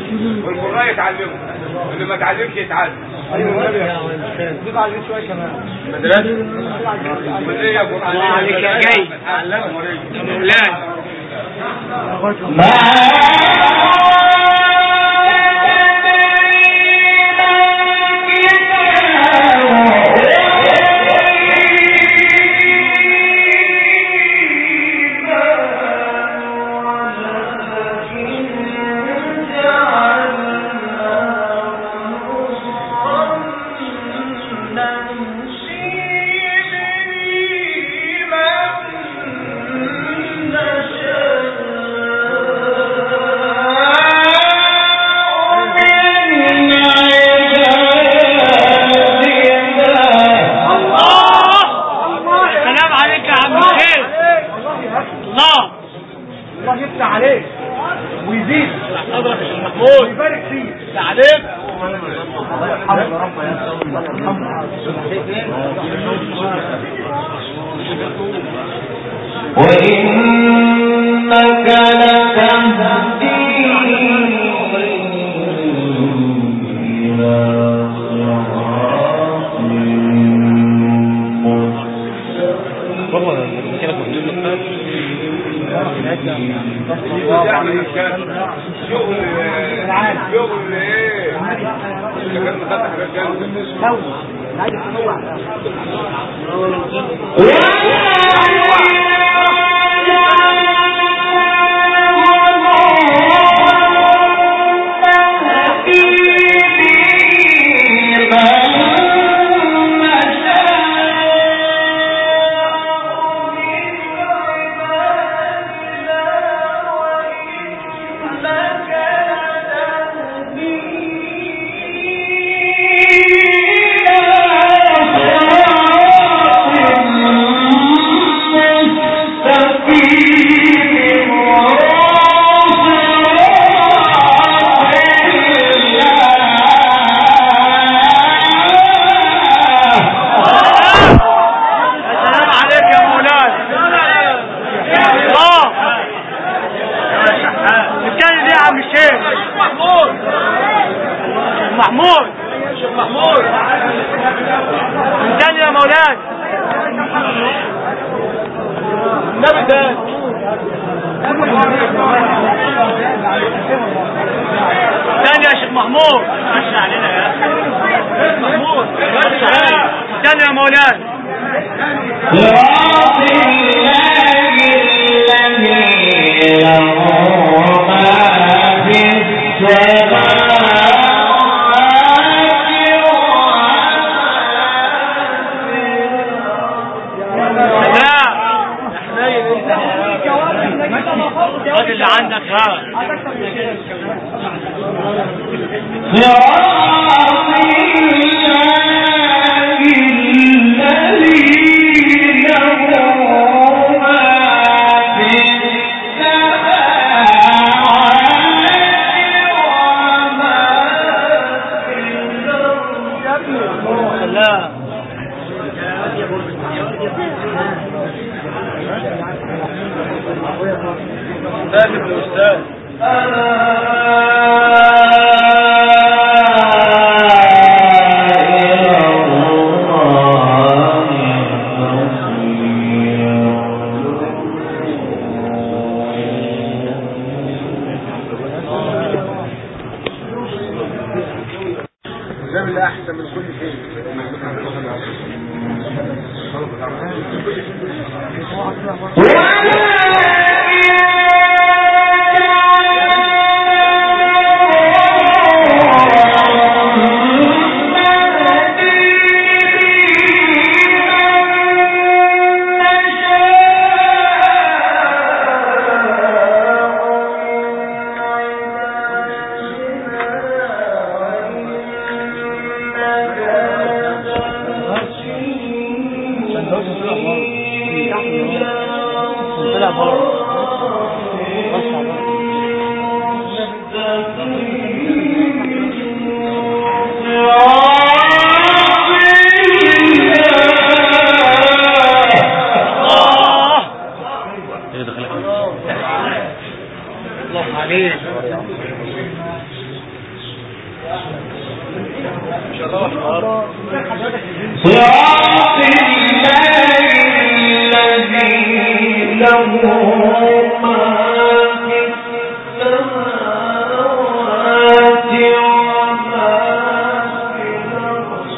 والقراء يتعلموا اللي ما اتعلمش يتعلم ضيف عليه شويه كمان مدرسة كلية قرآنية الله عليك يا جاي. تعلموا يا مولانا الله سلام عليك يا عم الشيخ الله الله يفتح عليك ويزيد حضرتك يا محمود ويبارك فيك تعليم الحمد لله رب وإنك لتهدي إلى صراط تعمل الكلام شغل شغل ايه كمان خدت حاجات جامدة يا سلام عليك يا مولانا الله الثاني دي يا عم الشيخ محمود محمود محمود الثاني يا مولانا النبي ده الثاني يا شيخ محمود ماشي علينا يا اخي محمود ماشي علينا الثاني يا مولانا صراط الله الذي له ما في السماوات لا خد اللي عندك ها صراط الله الذي له ما في السماوات وما في الأرض لا استاذ الاستاذ ده احسن من كل شيء طلع بره صراط الله الذي له ما في السماوات وما في الأرض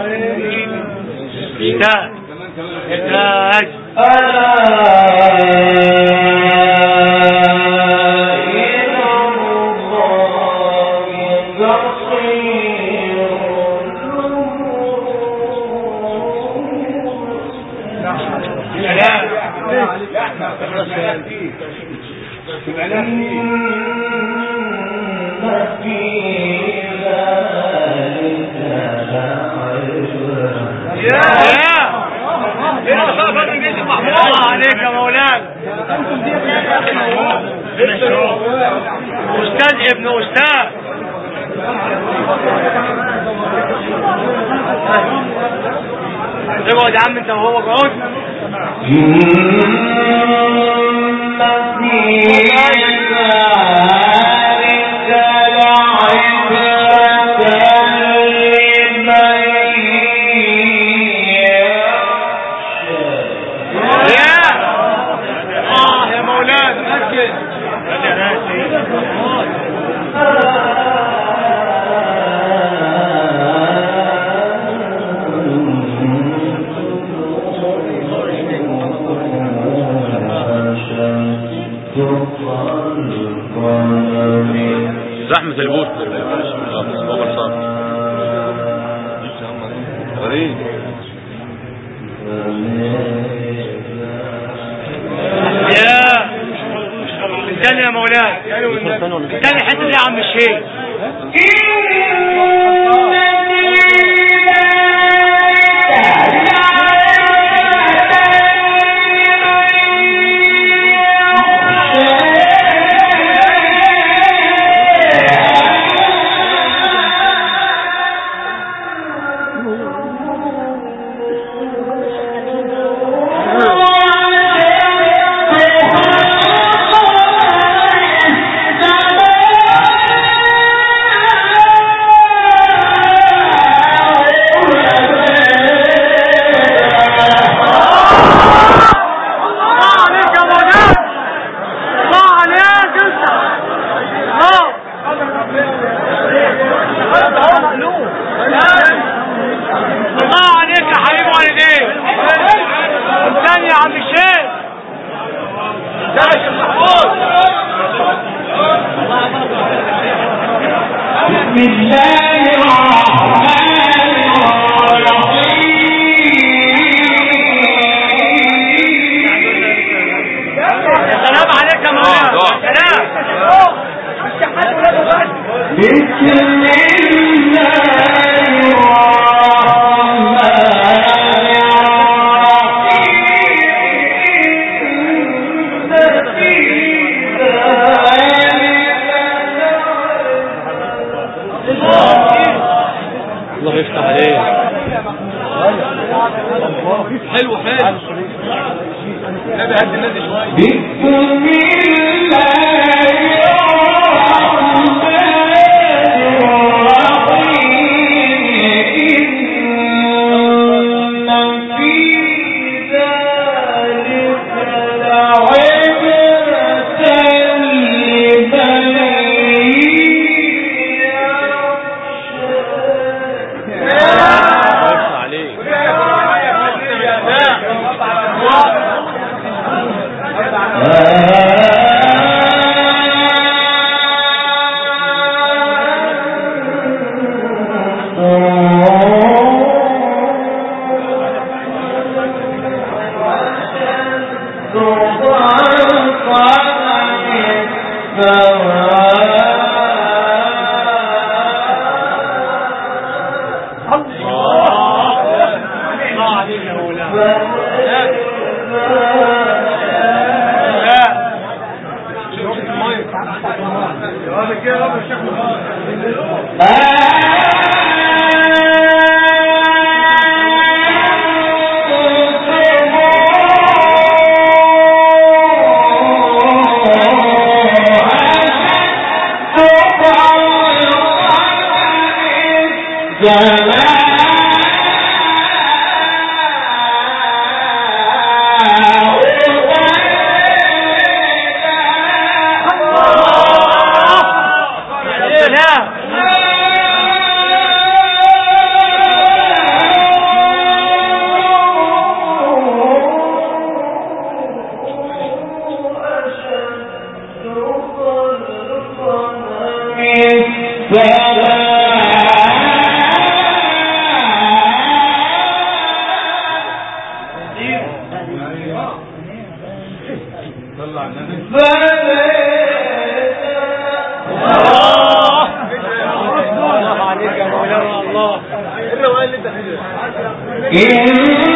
احتاج احتاج ألا إلى الله مصير إن في ذلك لعبرة يا يا صافر الجيش محمود الله عليك يا مولانا استاذ ابن استاذ اقعد يا عم انت وهو اقعد إن في ذلك لعبرة لمن يخشى يا اه يا مولانا ركز زحمة البوت بكر صار غريب يا استنى يا مولانا استنى حته دي يا عم الشيخ الله عليك يا مولانا الله عليك انت الله الله عليك يا حبيب والديك استنى يا عم الشيخ يا شيخ محمود بسم الله الرحمن الرحيم يا سلام عليك يا مولانا يا سلام بسم الله الرحمن الله يفتح عليك حلو حلو نبي هدي النادي شوية بسم الله الرحمن الرحيم إن في ذلك لعبرة لمن الله يفتح عليك الله عليك يا مولانا لا زمان الله الروقان اللي انت فيه ده إن